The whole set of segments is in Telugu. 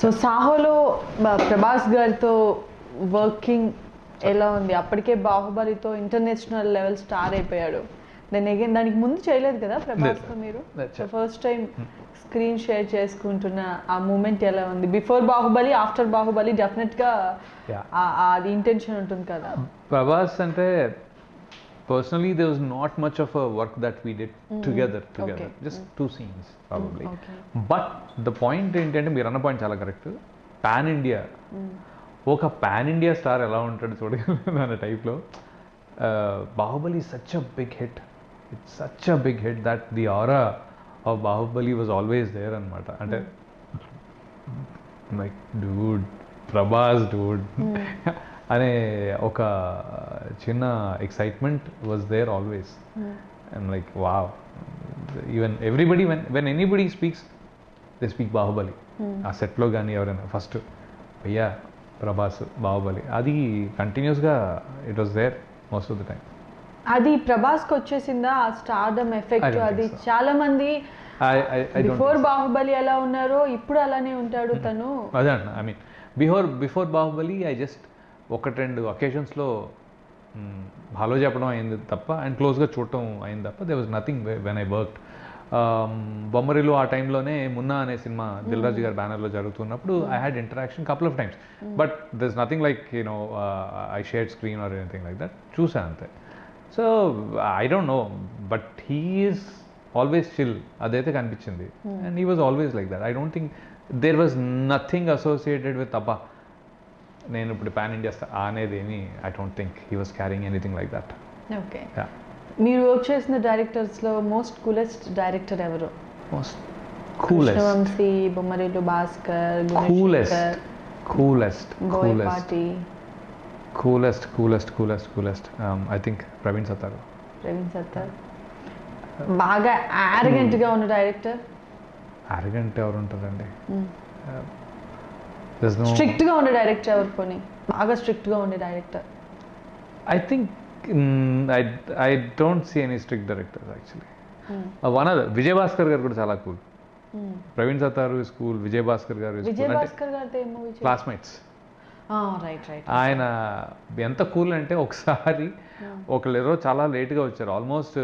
సో సాహోలో బ- ప్రభాస్ గారితో వర్కింగ్ ఎలా ఉంది అప్పటికే బాహుబలితో ఇంటర్నేషనల్ లెవెల్ స్టార్ అయిపోయాడు దాన్ని అగైన్ దానికి ముందు చేయలేదు కదా ప్రభాస్తో మీరు That's so it. First time screen share చేసుకుంటున్న ఆ మూమెంట్ ఎలా ఉంది బిఫోర్ బాహుబలి ఆఫ్టర్ బాహుబలి డెఫినెట్గా Yeah. అది ఇంటెన్షన్ ఉంటుంది కదా ప్రభాస్ అంటే personally they was not much of a work that we did together together Okay. Just two scenes probably okay. But the point ఏంటంటే మీరు అన్న పాయింట్ చాలా కరెక్ట్ పాన్ ఇండియా ఒక పాన్ ఇండియా స్టార్ ఎలా ఉంటాడు చూడగలను అనే టైప్లో Baahubali such a big hit it's such a big hit that the aura of Baahubali was always there అనమాట అంటే లైక్ డూడ్ ప్రభాస్ డూడ్ అనే ఒక చిన్న excitement was there always and like wow even everybody when when anybody speaks they speak Baahubali ఆ సెట్లో కానీ ఎవరైనా ఫస్ట్ అయ్యా ప్రభాస్ బాహుబలి అది కంటిన్యూస్గా it was there most of the time అది ప్రభాస్కి వచ్చేసిందా ఆ stardom I effect don't think అది so. చాలా మంది ఐ ఐ బిఫోర్ బాహుబలి ఎలా ఉన్నారో ఇప్పుడు అలానే ఉంటాడు తను అదే అంటున్నా I mean before before Baahubali I just ఒకటి రెండు అకేషన్స్లో హలో చెప్పడం అయింది తప్ప అండ్ క్లోజ్గా చూడటం అయింది తప్ప they was nothing when I work బొమ్మరిలో ఆ టైంలోనే మున్నా అనే సినిమా దిల్రాజు గారి బ్యానర్లో జరుగుతున్నప్పుడు I had interaction couple of times but this nothing like you know I shared screen or anything like that చూసా అంతే so I don't know but he is always chill అదైతే కనిపించింది and he was always like that I don't think there was nothing associated with అబ్బా నేను ఇప్పుడు పాన్ ఇండియా అనేది ఏమి I don't think he was carrying anything like that okay మీరు వర్క్ చేసిన డైరెక్టర్స్ లో మోస్ట్ కూలెస్ట్ డైరెక్టర్ ఎవరు most coolest Krishnavamsi Bommarillu Bhaskar coolest coolest coolest Boyapati coolest coolest coolest coolest I think Praveen Sattaru Praveen Sattar బాగా arrogant గా ఉన్న డైరెక్టర్ అరగంట ఎవరు ఉంటారండి దిస్ నో స్ట్రిక్ట్ గా ఉండే డైరెక్టర్ ఎవరు పోనీ బాగా స్ట్రిక్ట్ గా ఉండే director I think mm, I I don't see any strict directors actually. Uh, one other Vijay Bhaskar గారు కూడా చాలా cool Praveen Sattaru is cool Vijay Bhaskar గారు ఇస్ విజయ్ కూల్ అంటే భాస్కర్ గారితో ఏ మూవీ క్లాస్మేట్స్ రైట్ రైట్ ఆయన ఎంత కూల్ అంటే ఒకసారి ఒకళ్ళు ఎవరో చాలా లేట్గా వచ్చారు ఆల్మోస్ట్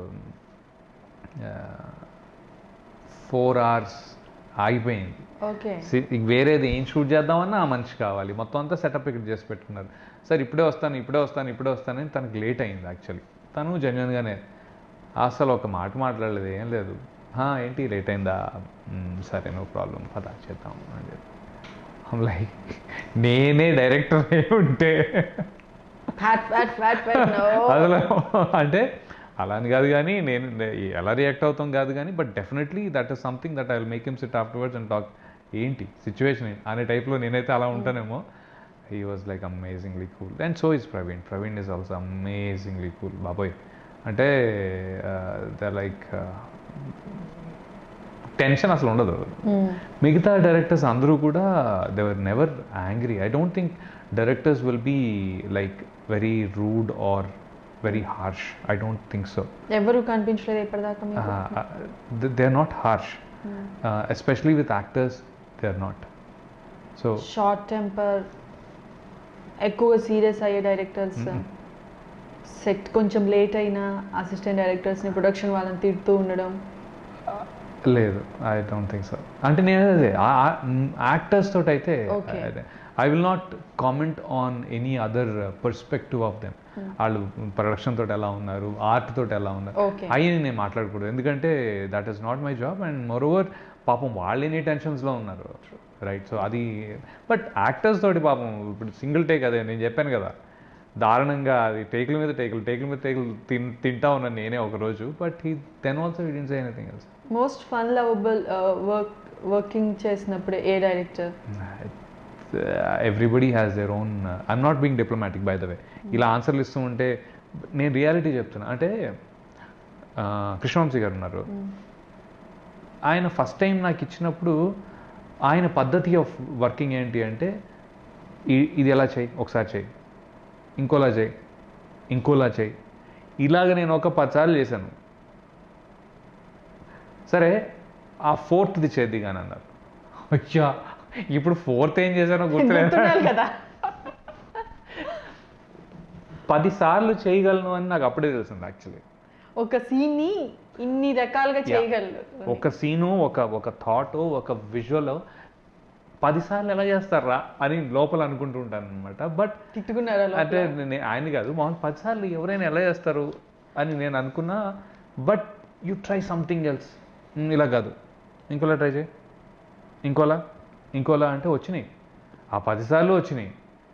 ఫోర్ అవర్స్ ఆగిపోయింది ఓకే సి- ఇంక వేరేది ఏం షూట్ చేద్దామన్నా ఆ మనిషి కావాలి మొత్తం అంతా సెటప్ ఇక్కడ చేసి పెట్టుకున్నారు సార్ ఇప్పుడే వస్తాను ఇప్పుడే వస్తాను ఇప్పుడే వస్తానని తనకు లేట్ అయింది యాక్చువల్లీ తను జెన్యున్గానే అసలు ఒక మాట మాట్లాడలేదు ఏం లేదు "హా, ఏంటి లేట్ అయిందా "మ్మ్, సరే నో ప్రాబ్లం పదా చేద్దాం అని చెప్పి లైక్ నేనే డైరెక్టర్ అయి ఉంటే ఫ్యాట్ ఫ్యాట్ ఫ్యాట్ ఫ్యాట్ నో అసలు అంటే అలా అని కాదు కానీ నేను నే- ఎలా రియాక్ట్ అవుతాం కాదు కానీ but definitely that is something that I will make him sit afterwards and talk ఏంటి సిచ్యువేషన్ ఏంటి అనే టైప్లో నేనైతే అలా ఉంటానేమో he was like amazingly cool and so is Praveen Praveen is also amazingly cool బాబోయ్ అంటే ద లైక్ టెన్షన్ అసలు ఉండదు మిగతా డైరెక్టర్స్ అందరూ కూడా they're never angry I don't think directors will be like very rude or very harsh I don't think so ఎవరు కనిపించలేదు ఇప్పటిదాకా మీకు they are not harsh especially with actors they are not so short temper ఎక్కువగా సీరియస్ అయ్యే డైరెక్టర్స్ సెట్ కొంచెం లేట్ అయినా అసిస్టెంట్ డైరెక్టర్స్ని ప్రొడక్షన్ వాళ్ళని తిడుతూ ఉండడం లేదు ఐ డోంట్ థింక్ సో అంటే నేను అదే యాక్టర్స్ తోటి అయితే Okay. I will not comment on any other perspective of them వాళ్ళు ప్రొడక్షన్ తోటి ఎలా ఉన్నారు ఆర్ట్ తోటి ఎలా ఉన్నారు Okay. అవి నేను మాట్లాడకూడదు ఎందుకంటే that is not my job and moreover పాపం వాళ్ళు ఎనీ టెన్షన్స్లో ఉన్నారు రైట్ సో అది బట్ యాక్టర్స్ తోటి పాపం ఇప్పుడు సింగిల్ టేక్ అదే నేను చెప్పాను కదా దారుణంగా అది టేకుల మీద టేకులు టేకుల మీద టేకులు తిన్ తింటా ఉన్నాను నేనే ఒక రోజు but he then also he didn't say anything else most fun lovable work working చేసినప్పుడు a director everybody has their own I'm not being diplomatic by the way ఇలా ఆన్సర్లు ఇస్తూ ఉంటే నేను రియాలిటీ చెప్తున్నా అంటే ఆ, కృష్ణవంశీ గారు ఉన్నారు ఆయన ఫస్ట్ టైం నాకు ఇచ్చినప్పుడు ఆయన పద్ధతి ఆఫ్ వర్కింగ్ ఏంటి అంటే ఇ- ఇది ఎలా చేయి ఒకసారి చేయి ఇంకోలా చేయి ఇంకోలా చేయి ఇలాగ నేను ఒక పదిసార్లు చేశాను సరే ఆ ఫోర్త్ది చేద్ది కానీ అన్నారు అయ్యా ఇప్పుడు ఫోర్త్ ఏం చేశానో గుర్తులేదు గుర్తుండాలి కదా పది సార్లు చేయగలను అని నాకు అప్పుడే తెలిసింది యాక్చువల్లీ ఒక సీన్ ని ఇన్ని రకాలుగా చేయగలరు ఒక సీను ఒక ఒక థాట్ ఒక విజువల్ పదిసార్లు ఎలా చేస్తారా అని లోపల అనుకుంటూ ఉంటాను అనమాట బట్ తిట్టుకున్నారా లోపల? అంటే నేను ఆయన కాదు మామూలు పదిసార్లు ఎవరైనా ఎలా చేస్తారు అని నేను అనుకున్నా but you try something else ఇలా కాదు ఇంకోలా ట్రై చేయి ఇంకోలా ఇంకోలా అంటే వచ్చినాయి ఆ పదిసార్లు వచ్చినాయి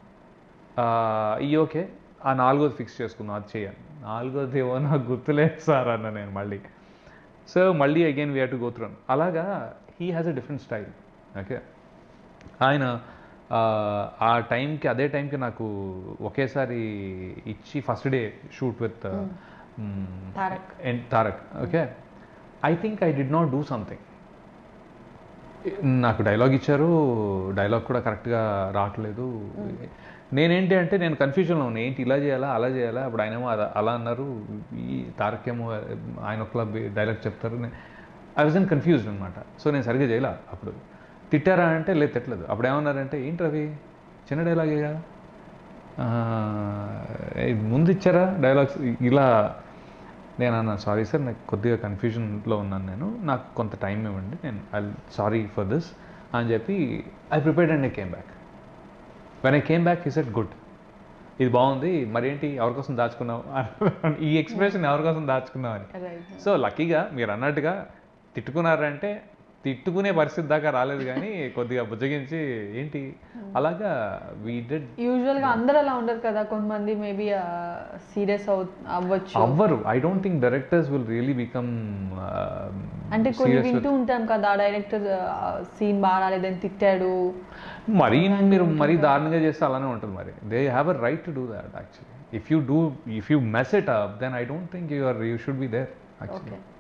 ఈ ఓకే ఆ నాలుగోది ఫిక్స్ చేసుకుందాం అది చేయాలి నాలుగోది ఏమో నాకు గుర్తులేదు సార్ అన్న నేను మళ్ళీ సో మళ్ళీ again we have to go through అలాగా he has a different style okay ఆయన ఆ, ఆ టైంకి అదే టైంకి నాకు ఒకేసారి ఇచ్చి first day shoot with Tarak. Tarak okay I think I did not do something నాకు డైలాగ్ ఇచ్చారు డైలాగ్ కూడా కరెక్ట్గా రావట్లేదు నేనేంటి అంటే నేను కన్ఫ్యూజన్లో ఉన్నాను ఏంటి ఇలా చేయాలా అలా చేయాలా అప్పుడు ఆయనేమో అలా- అలా అన్నారు ఈ తారకేమో ఆయన ఒక డైలాగ్ చెప్తారు ఐ వాజ్ ఇన్ కన్ఫ్యూజ్డ్ అనమాట సో నేను సరిగ్గా చేయలే అప్పుడు తిట్టారా అంటే లేదు తిట్టలేదు అప్పుడు ఏమన్నారంటే ఏంటి రవి చిన్న డైలాగే కదా ఆ, ఏ, ముందు ఇచ్చారా డైలాగ్స్ ఇలా నేను అన్నా సారీ సార్ నాకు కొద్దిగా కన్ఫ్యూజన్లో ఉన్నాను నేను నాకు కొంత టైం ఇవ్వండి నేను ఐ సారీ ఫర్ దిస్ అని చెప్పి I prepared and I came back when I came back ఈ సెట్ గుడ్ ఇది బాగుంది మరేంటి ఎవరి కోసం దాచుకున్నావు ఈ ఎక్స్ప్రెషన్ ఎవరి కోసం దాచుకున్నావు అని రైట్ సో లక్కీగా మీరు అన్నట్టుగా తిట్టుకున్నారంటే తిట్టుకునే పరిస్థితి దాకా రాలేదు కానీ కొద్దిగా బుజ్జగించి ఏంటి అలాగా వీ డెడ్ యూజువల్ గా అందరు అలా ఉండరు కదా కొంతమంది మేబీ సీరియస్ అవు అవ్వచ్చు అవ్వరు I don't think directors will really become అంటే కొన్ని వింటూ ఉంటాం కదా డైరెక్టర్ సీన్ బాగా రాలేదని తిట్టాడు మరీ మీరు మరీ దారుణంగా చేస్తే అలానే ఉంటుంది మరి they have a right to do that actually if you do if you mess it up then I don't think you are you should be there actually okay